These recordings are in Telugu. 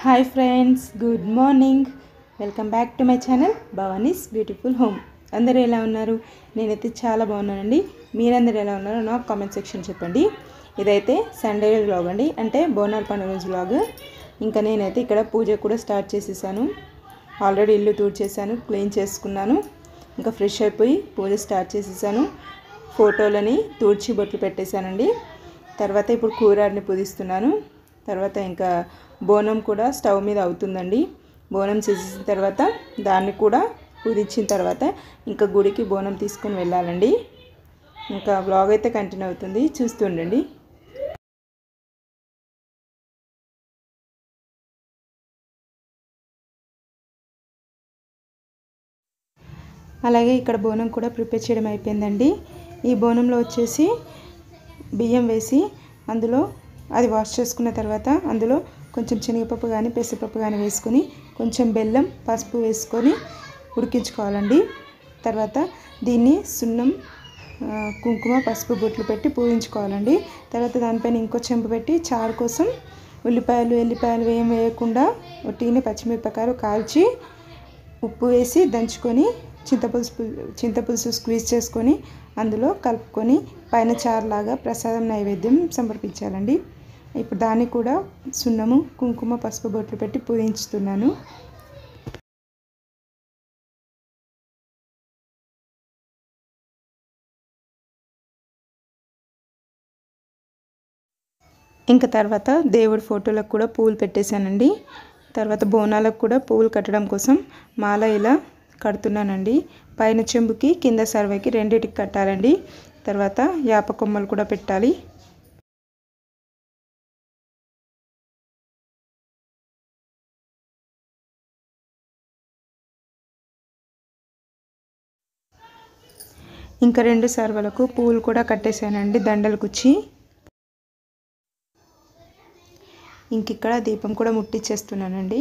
hi friends good morning welcome back to my channel Bhavani's beautiful home అందరూ ఎలా ఉన్నారు నేనైతే చాలా బాగున్నానండి మీరందరూ ఎలా ఉన్నారో నాకు కామెంట్ సెక్షన్ చెప్పండి ఇదైతే సండే వ్లాగ్ అండి అంటే బోనాల పండుగ రోజు వ్లాగ్ ఇంకా నేనైతే ఇక్కడ పూజ కూడా స్టార్ట్ చేసేసాను ఆల్రెడీ ఇల్లు తూడ్చేసాను క్లీన్ చేసుకున్నాను ఇంకా ఫ్రెష్ అయిపోయి పూజ స్టార్ట్ చేసేసాను ఫోటోలని తూడ్చి బొట్లు పెట్టేశానండి తర్వాత ఇప్పుడు కూరని పుదిస్తున్నాను తర్వాత ఇంకా బోనం కూడా స్టవ్ మీద అవుతుందండి బోనం చేసేసిన తర్వాత దాన్ని కూడా పుదించిన తర్వాత ఇంకా గుడికి బోనం తీసుకొని వెళ్ళాలండి ఇంకా బ్లాగ్ అయితే కంటిన్యూ అవుతుంది చూస్తుండండి అలాగే ఇక్కడ బోనం కూడా ప్రిపేర్ చేయడం అయిపోయిందండి ఈ బోనంలో వచ్చేసి బియ్యం వేసి అందులో అది వాష్ చేసుకున్న తర్వాత అందులో కొంచెం శనగపప్పు కానీ పెసరపప్పు కానీ వేసుకొని కొంచెం బెల్లం పసుపు వేసుకొని ఉడికించుకోవాలండి తర్వాత దీన్ని సున్నం ఆ, కుంకుమ పసుపు బొట్లు పెట్టి పూజించుకోవాలండి తర్వాత దానిపైన ఇంకో చెంపు పెట్టి చారు కోసం ఉల్లిపాయలు ఎల్లిపాయలు ఏం వేయకుండా ఒట్టిని పచ్చిమిరపకాయలు కాల్చి ఉప్పు వేసి దంచుకొని చింతపులుసు పు- చింతపులుసు స్క్వీజ్ చేసుకొని అందులో కలుపుకొని పైన చారులాగా ప్రసాదం నైవేద్యం సమర్పించాలండి ఇప్పుడు దాన్ని కూడా సున్నము కుంకుమ పసుపు బొట్లు పెట్టి పూజించుతున్నాను ఇంకా తర్వాత దేవుడి ఫోటోలకు కూడా పూలు పెట్టేశానండి తర్వాత బోనాలకు కూడా పూలు కట్టడం కోసం మాల ఇలా కడుతున్నానండి పైన చెంబుకి కింద సర్వేకి రెండింటికి కట్టాలండి తర్వాత యాప కొమ్మలు కూడా పెట్టాలి ఇంకా రెండు సర్వలకు పూలు కూడా కట్టేశానండి దండలు కుచ్చి ఇంక ఇక్కడ దీపం కూడా ముట్టించేస్తున్నానండి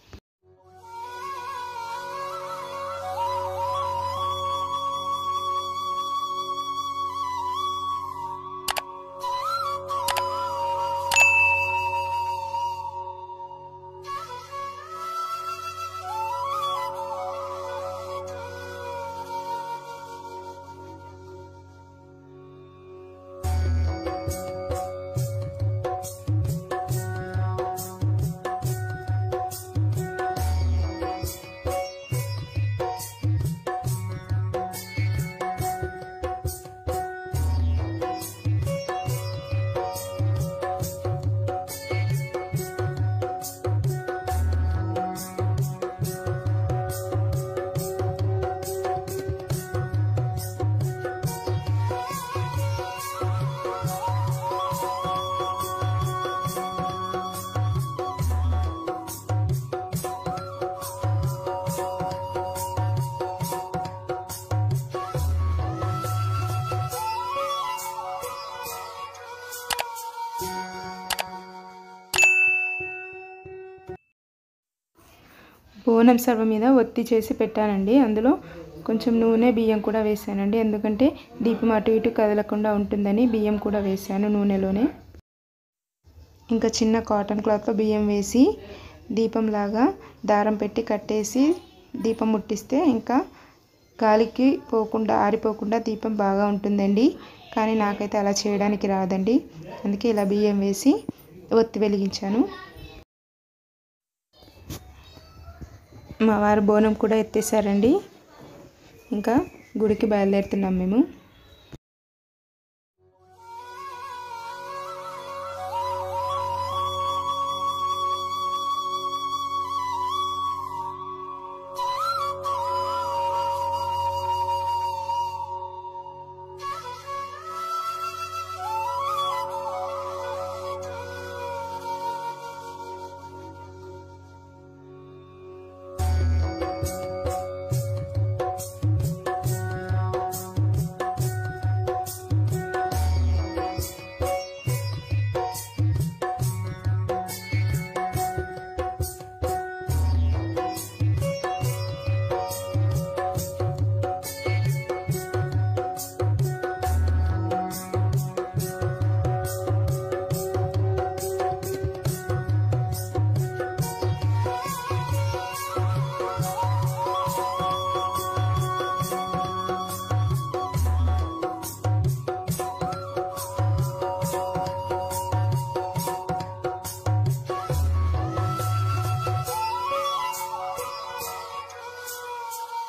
బోనం సర్వ మీద ఒత్తి చేసి పెట్టానండి అందులో కొంచెం నూనె బియ్యం కూడా వేసానండి ఎందుకంటే దీపం అటు ఇటు కదలకుండా ఉంటుందని బియ్యం కూడా వేసాను నూనెలోనే ఇంకా చిన్న కాటన్ క్లాత్లో బియ్యం వేసి దీపంలాగా దారం పెట్టి కట్టేసి దీపం ముట్టిస్తే ఇంకా గాలికి పోకుండా ఆరిపోకుండా దీపం బాగా ఉంటుందండి కానీ నాకైతే అలా చేయడానికి రాదండి అందుకే ఇలా బియ్యం వేసి ఒత్తి వెలిగించాను మా వారు బోనం కూడా ఎత్తేసారండి ఇంకా గుడికి బయలుదేరుతున్నాం మేము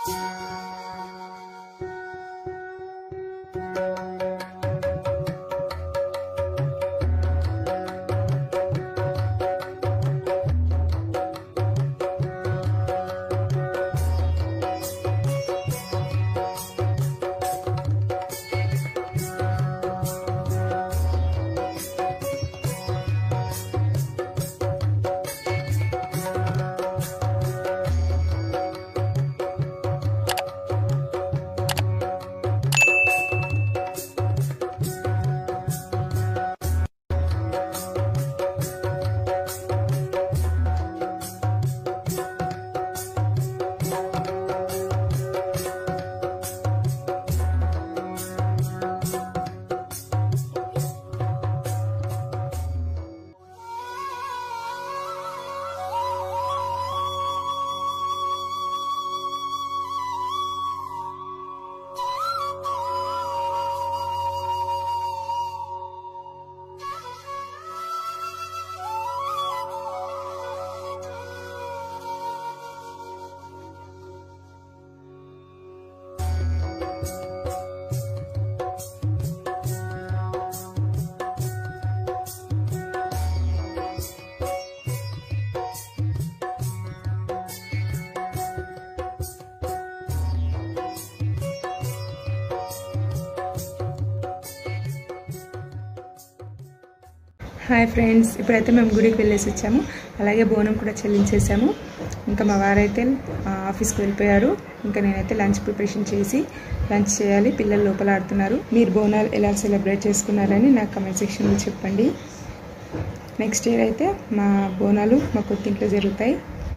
హాయ్ ఫ్రెండ్స్ ఇప్పుడైతే మేము గుడికి వెళ్ళేసి వచ్చాము అలాగే బోనం కూడా చెల్లించేసాము ఇంకా మా వారైతే ఆ, ఆఫీస్కి వెళ్ళిపోయారు ఇంకా నేనైతే లంచ్ ప్రిపరేషన్ చేసి లంచ్ చేయాలి పిల్లలు లోపల ఆడుతున్నారు మీరు బోనాలు ఎలా సెలబ్రేట్ చేసుకున్నారని నాకు కమెంట్ సెక్షన్లో చెప్పండి నెక్స్ట్ ఇయర్ అయితే మా బోనాలు మా కొత్తింట్లో జరుగుతాయి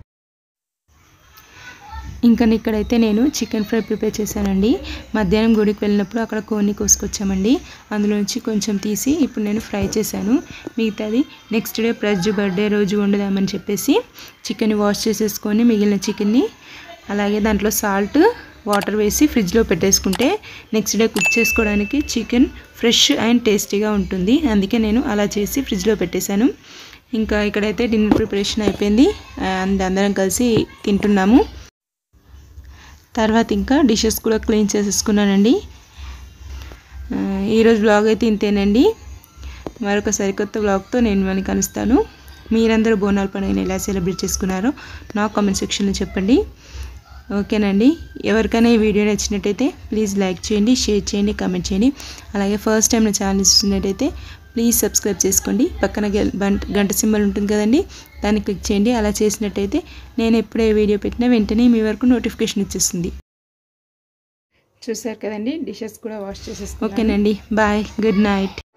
ఇంకా ఇక్కడైతే నేను చికెన్ ఫ్రై ప్రిపేర్ చేశానండి మధ్యాహ్నం గుడికి వెళ్ళినప్పుడు అక్కడ కోన్ని కోసుకొచ్చామండి అందులో నుంచి కొంచెం తీసి ఇప్పుడు నేను ఫ్రై చేశాను మిగతాది నెక్స్ట్ డే ప్రజ్జు బర్త్డే రోజు వండుదామని చెప్పేసి చికెన్ వాష్ చేసేసుకొని మిగిలిన చికెన్ని అలాగే దాంట్లో సాల్ట్ వాటర్ వేసి ఫ్రిడ్జ్లో పెట్టేసుకుంటే నెక్స్ట్ డే కుక్ చేసుకోవడానికి చికెన్ ఫ్రెష్ అండ్ టేస్టీగా ఉంటుంది అందుకే నేను అలా చేసి ఫ్రిడ్జ్లో పెట్టేశాను ఇంకా ఇక్కడైతే డిన్నర్ ప్రిపరేషన్ అయిపోయింది అండ్ అందరం కలిసి తింటున్నాము తర్వాత ఇంకా డిషెస్ కూడా క్లీన్ చేసేసుకున్నానండి ఆ, ఈరోజు బ్లాగ్ అయితే ఇంతేనండి మరొక సరికొత్త బ్లాగ్తో నేను మిమ్మల్ని కలుస్తాను మీరందరూ బోనాల పండుగని ఎలా సెలబ్రేట్ చేసుకున్నారో నా కామెంట్ సెక్షన్లో చెప్పండి ఓకేనండి ఎవరికైనా ఈ వీడియో నచ్చినట్టయితే ప్లీజ్ లైక్ చేయండి షేర్ చేయండి కామెంట్ చేయండి అలాగే ఫస్ట్ టైం నా ఛానల్ చూస్తున్నట్టయితే ప్లీజ్ సబ్స్క్రైబ్ చేసుకోండి పక్కన గెల్- బంట్- గంట సింబల్ ఉంటుంది కదండి దాన్ని క్లిక్ చేయండి అలా చేసినట్టయితే నేను ఎప్పుడే వీడియో పెట్టినా వెంటనే మీ వరకు నోటిఫికేషన్ వచ్చేస్తుంది చూసారు కదండి డిషెస్ కూడా వాష్ చేసేస్తాను ఓకేనండి బాయ్ గుడ్ నైట్